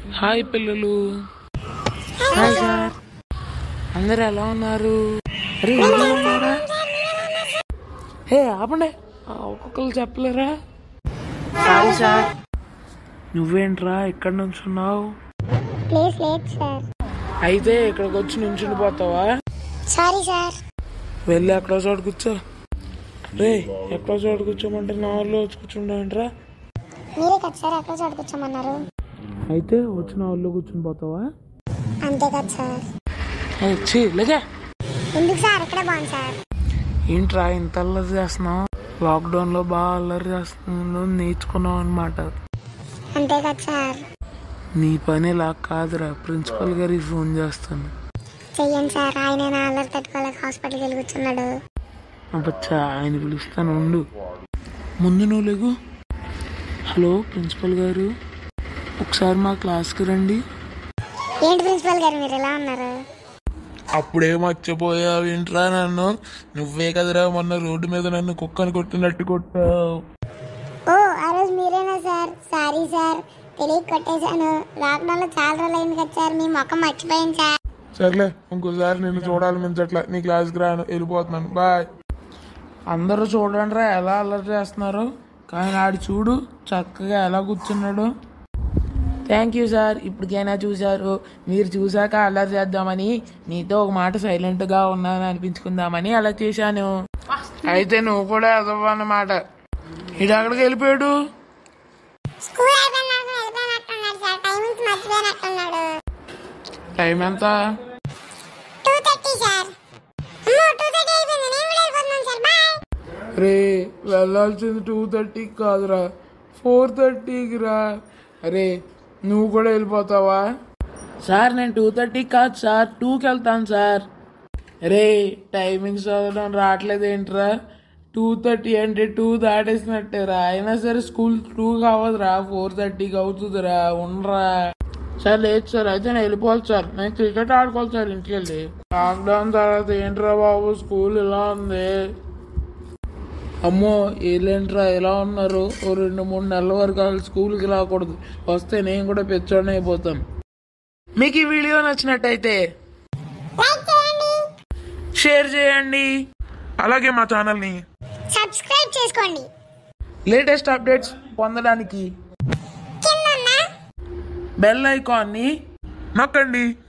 hi పిల్లలు hi sir అందరు ఎలా ఉన్నారు అరే ఎలా ఉన్నారా హే ఆపండి ఆ, ఒక్కొక్కరు చెప్పలేరా సారీ సార్ నువ్వేంట్రా ఇక్కడ నుంచున్నావు ప్లేస్ లేదు సార్ అయితే ఇక్కడికి వచ్చి నుంచుని పోతావా సారీ సార్ వెళ్ళి ఎక్కడో చోట కూర్చో రే ఎక్కడో చోట కూర్చోమంటే నా ఊళ్ళో వచ్చి కూర్చుంటావేంట్రా మీరే కదా సార్ ఎక్కడ చోట కూర్చోమన్నారు అయితే వచ్చి నా ఊళ్ళో కూర్చుని పోతావా అంతే కదా సార్ ఏ, ఛీ లేకే ఎందుకు సార్ ఇక్కడే బాగుంది సార్ ఏంట్రా ఇంత అల్లరి చేస్తున్నావు లాక్డౌన్ లో బాగా అల్లరి చేస్తున్నావు నేర్చుకున్నావు అనమాట అంతే కదా సార్ నీ పని ఇలా కాదురా ప్రిన్సిపల్ గారికి ఫోన్ చేస్తాను చెయ్యండి సార్ ఆయన నా అల్లరి తట్టుకోలేక హాస్పిటల్కి వెళ్ళి కూర్చున్నాడు అబ్బచ్చా ఆయన పిలుస్తాను ఉండు ముందు నువ్వు లేగు హలో ప్రిన్సిపల్ గారు ఒకసారి మా క్లాస్కి రండి ఏంటి ప్రిన్సిపల్ గారు మీరు ఎలా ఉన్నారు అప్పుడే మర్చిపోయావు ఏంట్రా నన్ను నువ్వే కదరా మొన్న రోడ్డు మీద నన్ను కుక్కని కొట్టినట్టు కొట్టావు ఓ ఆ రోజు మీరేనా సార్ సారీ సార్ తెలియక కొట్టేశాను లాక్డౌన్ లో చాలా రోజులు అయింది కదా సార్ మీ మొక్క మర్చిపోయాను సార్ సర్లే ఇంకోసారి నిన్ను చూడాలనిపించట్లా నీ క్లాస్కి రాను వెళ్ళిపోతున్నాను బాయ్ అందరూ చూడండి రా ఎలా అల్లరి చేస్తున్నారు కానీ ఆడు చూడు చక్కగా ఎలా కూర్చున్నాడు థ్యాంక్ యూ సార్ ఇప్పటికైనా చూశారు మీరు చూశాక అల్లరి చేద్దామని మీతో ఒక మాట సైలెంట్గా ఉన్నాను అనిపించుకుందామని అలా చేశాను అయితే నువ్వు కూడా అదవ్వన్నమాట ఇటు అక్కడికి వెళ్ళిపోయాడు స్కూల్ అయిపోయినాక వెళ్ళిపోయినట్టున్నాడు సార్ టైమింగ్స్ మర్చిపోయినట్టున్నాడు టైం ఎంత టూ థర్టీ సార్ అమ్మో టూ థర్టీ అయిపోయింది నేను కూడా వెళ్ళిపోతున్నాను సార్ బాయ్ రే వెళ్ళాల్సింది టూ థర్టీకి కాదురా ఫోర్ థర్టీకి రా అరే నువ్వు కూడా వెళ్ళిపోతావా సార్ నేను టూ థర్టీకి కాదు సార్ టూకి వెళ్తాను సార్ రే టైమింగ్స్ చదవడం రావట్లేదు ఏంట్రా టూ థర్టీ అంటే టూ దాటేసినట్టేరా అయినా సరే స్కూల్ టూ కావదురా ఫోర్ థర్టీకి అవుతుందిరా ఉండరా సార్ లేదు సార్ అయితే నేను వెళ్ళిపోవాలి సార్ నేను క్రికెట్ ఆడుకోవాలి సార్ ఇంటికి వెళ్ళి లాక్డౌన్ తర్వాత ఏంట్రా బాబు స్కూల్ ఇలా ఉంది అమ్మో వీళ్ళేంట్రా ఎలా ఉన్నారు ఓ రెండు మూడు నెలల వరకు వాళ్ళు స్కూల్కి రాకూడదు వస్తే నేను కూడా పెచ్చోడని అయిపోతాను మీకు ఈ వీడియో నచ్చినట్టయితే లైక్ చేయండి షేర్ చేయండి అలాగే మా ఛానల్ని సబ్స్క్రైబ్ చేసుకోండి లేటెస్ట్ అప్డేట్స్ పొందడానికి కింద ఉన్న బెల్ ఐకాన్ని నొక్కండి